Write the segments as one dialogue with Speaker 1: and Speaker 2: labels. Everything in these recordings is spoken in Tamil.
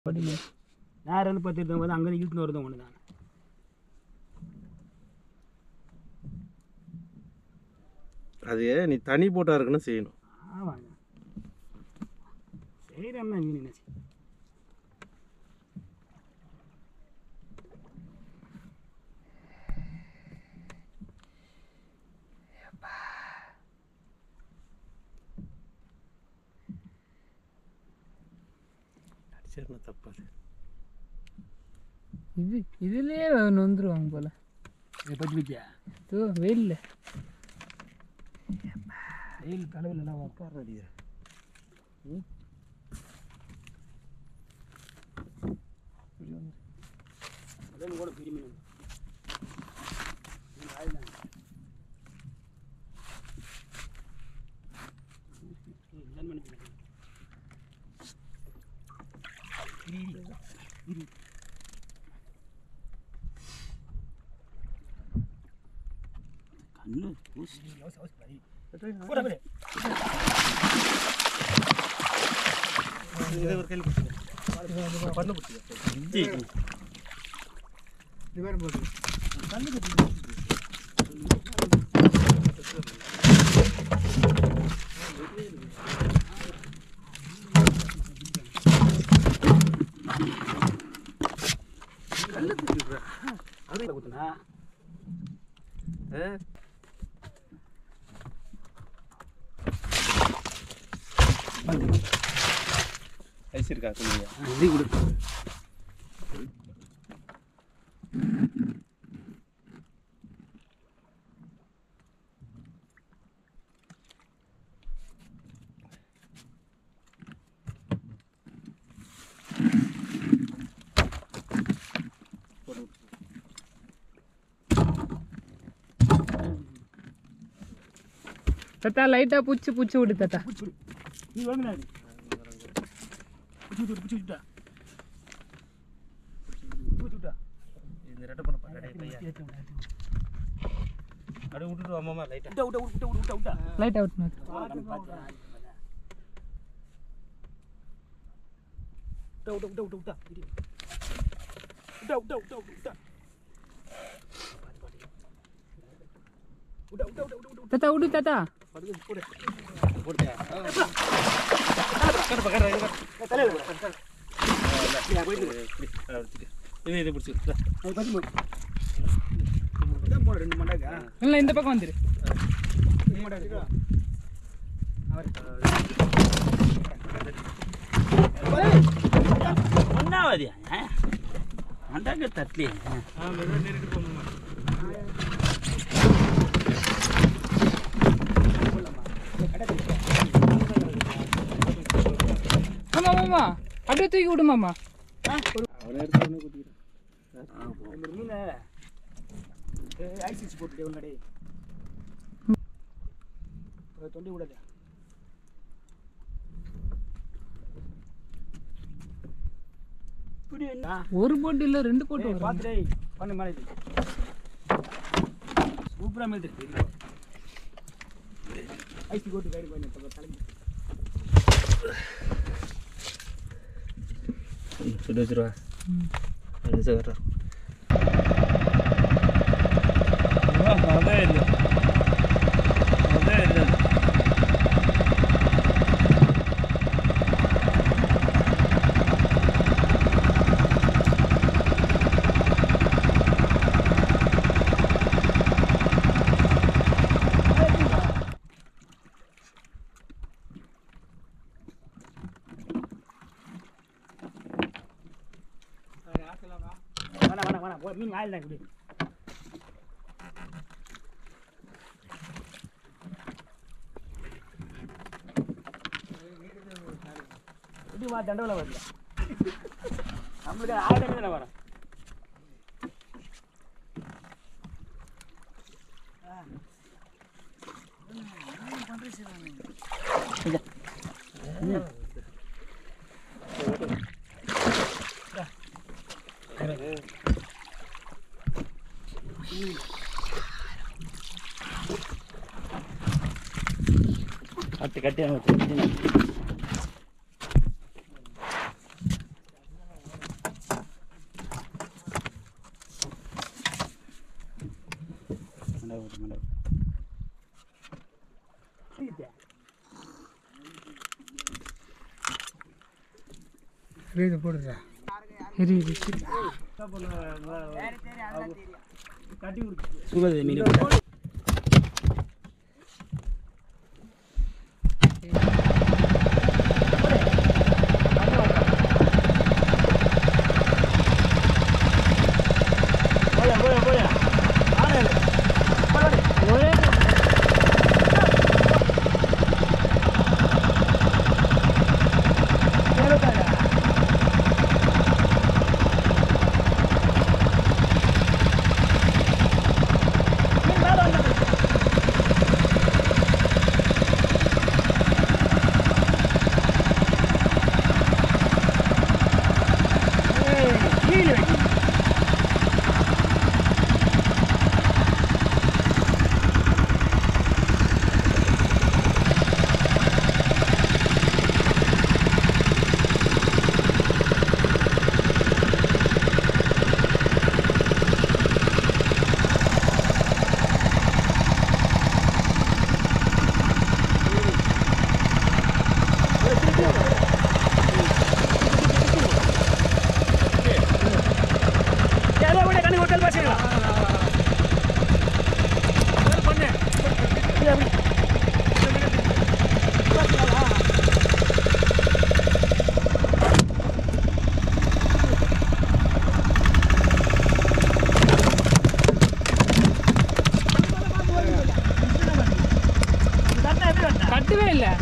Speaker 1: படிங்க நேரம் வந்து பத்து எடுத்து போது அங்கே இழுத்துன்னு வருது ஒன்று தான்
Speaker 2: அது நீ தனி போட்டா இருக்குன்னு செய்யணும்
Speaker 1: ஆமாங்க செய்கிறேன்னா மீன் என்ன செய்ய
Speaker 2: அடிச்சிருந்தா தப்பாது
Speaker 3: இது இதுலயே நொந்துருவாங்க போல
Speaker 1: இதை பற்றி வச்சியா
Speaker 3: தோ வெயில்ல
Speaker 1: வெயில் தலைவில் எல்லாம்
Speaker 2: உட்கார அடியா
Speaker 1: உடனே கூட பெரிய மீன் மீன் ஆயிடுதாங்க. ம், இதான் பண்ணி போயிருக்கு. இரு, இரு. இரு. கண்ணு ஊசி யோசி யோசி பாரு. போடா, போடு.
Speaker 2: இதை ஒரு கையில் பிடிச்சிக்க பண்ணு பிடிச்சிக்க
Speaker 1: ஜி.
Speaker 3: இது வேற போட்டு
Speaker 1: அருகில் குத்துனா
Speaker 2: ஐஸ் இருக்கா சொல்லுங்க
Speaker 1: இது கொடு
Speaker 3: தத்தா லைட்டா புச்சு புச்சு விடு தத்தா
Speaker 1: பிடிச்சி விடு நீ வாங்கினா பிடிச்சி விட்டு பிடிச்சி விட்டா பிடிச்சி விட்டா
Speaker 2: இந்த ரெட்டை பண்ண பாரு பையன் அப்படியே விட்டுட்டு அம்மா லைட்டா
Speaker 1: விட்டா விட்டா விட்டா விட்டா விட்டா
Speaker 3: லைட் அவுட்
Speaker 1: விட்டா விட்டா விட்டா விட்டா விட்டா இரு. விட்டா விட்டா விட்டா விட்டா விட்டா விட்டா விட்டா விட்டா விட்டா விட்டா
Speaker 3: தத்தா விடு தத்தா
Speaker 1: படுது போடு
Speaker 2: போட்டியா கட்டு பக்கற
Speaker 1: தலையில போடு இல்ல போயிட்டு
Speaker 2: இது இது பிடிச்சி
Speaker 1: அது பத்தி போடு இதான் போடு ரெண்டு மண்டாக்கா
Speaker 3: இல்லை இந்த பக்கம் வந்துரு
Speaker 1: ரெண்டு மண்டாக்கா
Speaker 4: ஒன்னாவதியா மண்டாங்க தட்லி
Speaker 2: ஆ மெதுவாக நெருக்கிட்டு போகணுமா
Speaker 3: ஆமா மாமா அப்படியே தூக்கி விடு மாமா
Speaker 2: அவனை எடுத்து அவனே குத்திக்கிறான்
Speaker 1: இந்த மீனை ஐசிசி போட்டு உள்ளடே தொண்டி விடாத இப்படி என்ன
Speaker 3: ஒரு போட்டு இல்ல ரெண்டு போட்டு
Speaker 1: ஏய்,
Speaker 3: வரும்
Speaker 1: பாத்து டேய் பண்ணு மேலே இது சூப்பரா மீன் இருக்கு ஐசி போட்டு கைடு பண்ணி இப்போ தலைக்கு
Speaker 2: சுட்டு வச்சிருவா
Speaker 3: ம்.
Speaker 2: அது கட்டுறா அதே இல்லை அதே இல்லை
Speaker 1: வேணாம் வேணாம் வேணாம் போ, மீன் ஆயில் தான் இப்படி இப்படி வா தண்டவில் வரல நம்மளுக்கு ஆயிரம் தானே வரும்
Speaker 4: கட்டு கட்டி
Speaker 3: இது போடுறா இரு இரு இரு.
Speaker 1: கட்டி கொடுத்து
Speaker 4: சுகது மீன்
Speaker 1: போயா போயா போயா ஆனா இல்லை. போய் வாடி. ஒரே கேளுத்தாங்க. நீ மேல வந்து ஏய், கீழே வைக்க ஏதோ விட கண்ணு ஹோட்டல் பாசிங்களா பண்ணு இது அப்படி
Speaker 3: கட்டவே இல்லை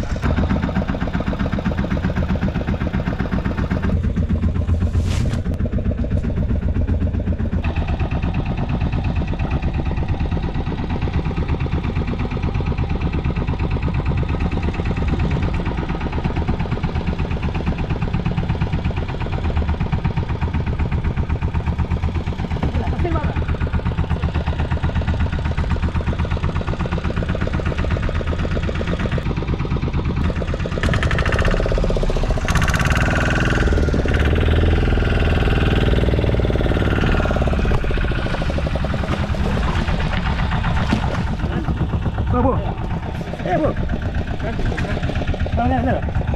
Speaker 1: போ ஏ போ வாங்க என்ன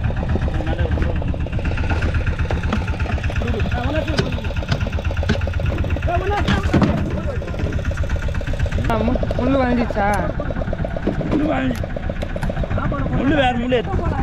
Speaker 3: ஆ, மு- முள்ளு வந்துச்சா
Speaker 4: முள்ளு வேற முள்ளு